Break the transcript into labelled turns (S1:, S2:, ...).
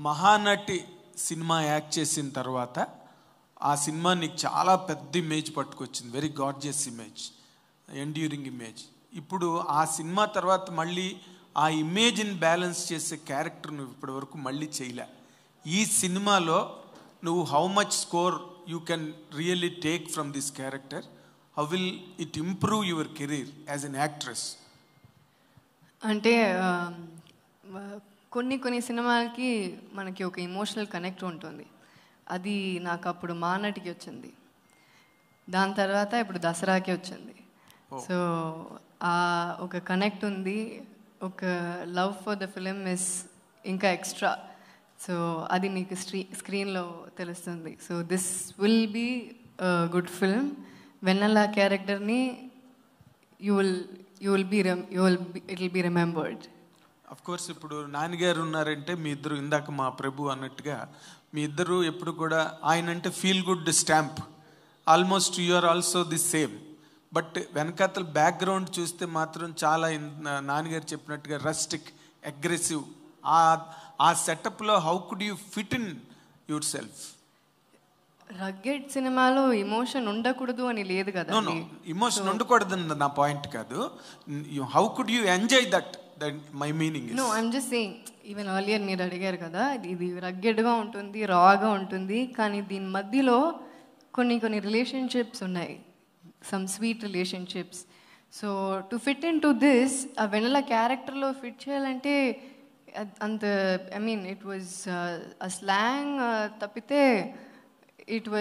S1: Mahanati cinema act చేసిన తర్వాత ఆ సినిమా నీకు చాలా పెద్ద ఇమేజ్ పట్టుకొచ్చింది very gorgeous image enduring image ఇప్పుడు ఆ సినిమా తర్వాత మళ్ళీ ఆ ఇమేజ్ని బ్యాలెన్స్ చేసే క్యారెక్టర్ నువ్వు ఇప్పటి వరకు మళ్ళీ చేయలే ఈ సినిమాలో నువ్వు how much score you can really take from this character how will it improve your career as an actress
S2: అంటే ఆ, కొన్ని కొన్ని సినిమాలకి మనకి ఒక ఇమోషనల్ కనెక్ట్ ఉంటుంది అది నాకు అప్పుడు మానటికి వచ్చింది దాని తర్వాత ఇప్పుడు దసరాకి వచ్చింది సో ఆ ఒక కనెక్ట్ ఉంది ఒక love for the film is ఇంకా ఎక్స్ట్రా సో అది నీకు స్క్రీ స్క్రీన్లో తెలుస్తుంది so this will be good film Vennela క్యారెక్టర్ని you will you will be you will it will be remembered
S1: of course ఇప్పుడు నాన్నగారు ఉన్నారంటే మీ ఇద్దరు ఇందాక మా ప్రభు అన్నట్టుగా మీ ఇద్దరు ఎప్పుడు కూడా ఆయన అంటే feel good stamp almost you are also the same but వెనకాతల బ్యాక్గ్రౌండ్ చూస్తే మాత్రం చాలా ఇన్- నాన్నగారు చెప్పినట్టుగా రస్టిక్ అగ్రెసివ్ ఆ ఆ సెటప్లో how could you fit in yourself
S2: rugged సినిమాలో ఎమోషన్ ఉండకూడదు అని లేదు కదా
S1: నో నో ఇమోషన్ ఉండకూడదు నా పాయింట్ కాదు how could you enjoy that that my meaning
S2: no I'm just saying even earlier మీరు అడిగారు కదా ఇది ఇది రగ్గెడ్గా ఉంటుంది రాగా ఉంటుంది కానీ దీని మధ్యలో కొన్ని కొన్ని రిలేషన్షిప్స్ ఉన్నాయి some sweet relationships so to fit in to this uh Vennela క్యారెక్టర్లో ఫిట్ చేయాలంటే అద్- అంత I mean it was uh slang తప్పితే ఇట్ వాజ్